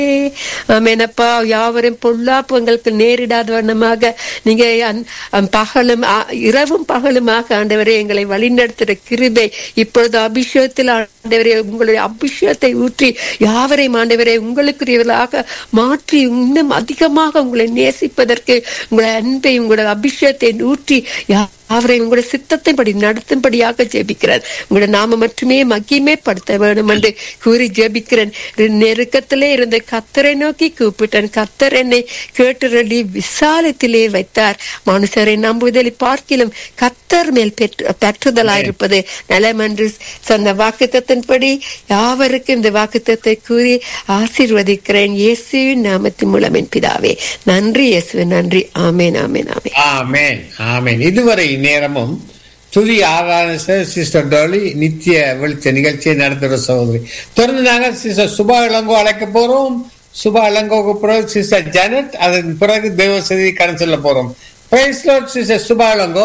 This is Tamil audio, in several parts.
ஆமெனப்பா யாவரும் பொல்லாப்பு எங்களுக்கு நேரிடாத வண்ணமாக நீங்க அந்- அந் பகலும் ஆ, இரவும் பகலுமாக ஆண்டவரே எங்களை வழிநடத்துகிற கிருபை இப்பொழுது அபிஷேகத்தில் ஆண்டவரே உங்களுடைய அபிஷேகத்தை ஊற்றி யாவரையும் ஆண்டவரே உங்களுக்குரியவர்களாக மாற்றி இன்னும் அதிகமாக உங்களை நேசிப்பதற்கு உங்களுடைய அன்பை உங்களுடைய அபிஷேகத்தை ஊற்றி யாவரையும் உங்களுடைய சித்தத்தின்படி நடத்தும்படியாக ஜெபிக்கிறேன் உங்களுடைய நாம மட்டுமே மகிமைப்படுத்த வேண்டும் என்று கூறி ஜெபிக்கிறேன் நெருக்கத்திலே இருந்த கத்தரை நோக்கி கூப்பிட்டேன் கத்தர் என்னை கேட்டுரளி விசாலத்திலே வைத்தார் மனுஷரை நம்புதலை பார்க்கிலும் கத்தர் மேல் பெற்று பெற்றுதலாயிருப்பது நலம் என்று சொன்ன வாக்குத்தத்தின்படி யாவருக்கும் இந்த வாக்குத்தத்தை கூறி ஆசீர்வதிக்கிறேன் இயேசுவின் நாமத்தின் மூலம் என் பிதாவே நன்றி இயேசுவே நன்றி ஆமேன் ஆமேன் ஆமேன் ஆமென் ஆமென் இதுவரை நேரமும் துதி ஆராதனை சிஸ்டர் டோலி நித்திய வெளிச்ச நிகழ்ச்சியை நடத்துகிற சகோதரி தொடர்ந்து நாங்கள் சிஸ்டர் சுபா இளங்கோ அழைக்க போறோம் சுபா இளங்கோக்கு பிறகு சிஸ்டர் ஜானட் அதன் பிறகு தெய்வ செய்தி கடன் சொல்ல போறோம் praise lord sister Subha Ilango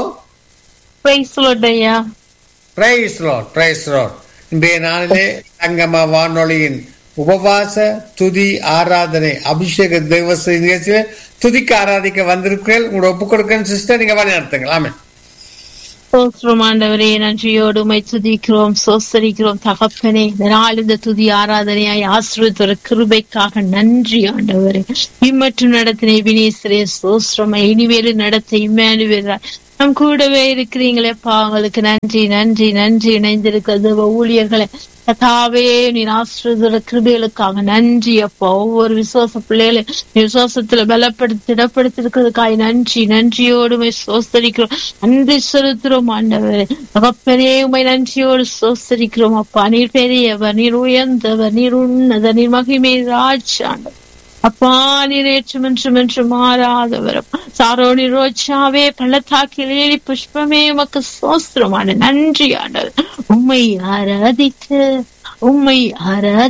praise ஐயா பிரைஸ் லார்ட் பிரைஸ் லார்ட் இன்றைய நாளிலே சங்கம வானொலியின் உபவாச துதி ஆராதனை அபிஷேக தெய்வ செய்தி நிகழ்ச்சியில துதிக்க ஆராதிக்க வந்திருக்கிறீர்கள் உங்களோட ஒப்புக் கொடுக்கணும் சிஸ்டர் நீங்க வழி நடத்துங்கள் ஆமென் சோஸ்திரம் ஆண்டவரே நன்றியோடு உமை துதிக்கிறோம் சோஸ்தரிக்கிறோம் தகப்பனே இந்த நாள் இந்த துதி ஆராதனையாய் ஆசிரியத்தோட கிருபைக்காக நன்றி ஆண்டவரே இம்மற்றும் நடத்தின வினேஸ்வரே சோஸ்திரமா இனிமேலும் நடத்த இம்மானுவேலா நம் கூடவே இருக்கிறீங்களேப்பா உங்களுக்கு நன்றி நன்றி நன்றி இணைந்திருக்கிறது ஊழியர்களை கதாவே நீ ஆசிரியர் கிருபைகளுக்காக நன்றி அப்பா ஒவ்வொரு விசுவாச பிள்ளைகளை நீ விசுவாசத்துல பலப்படுத்தி திடப்படுத்திருக்கிறதுக்காக நன்றி நன்றியோடு உமை சோஸ்தரிக்கிறோம் நன்றி செலுத்துறோம் ஆண்டவரே தகப்பனே உமை நன்றியோடு சோஸ்தரிக்கிறோம் அப்பா நீர் பெரியவர் நீர் உயர்ந்தவர் நீர் உன்னத நீர் மகிமை ராஜாண்டவர் அப்பா நீர் ஏற்றும் என்றும் என்று மாறாதவரும் சாரோனி ரோஜாவே பள்ளத்தாக்கிலே புஷ்பமே உமக்கு சோஸ்திரமான நன்றி ஆண்டவர் உம்மை ஆராதித்து உம்மை ஆராதி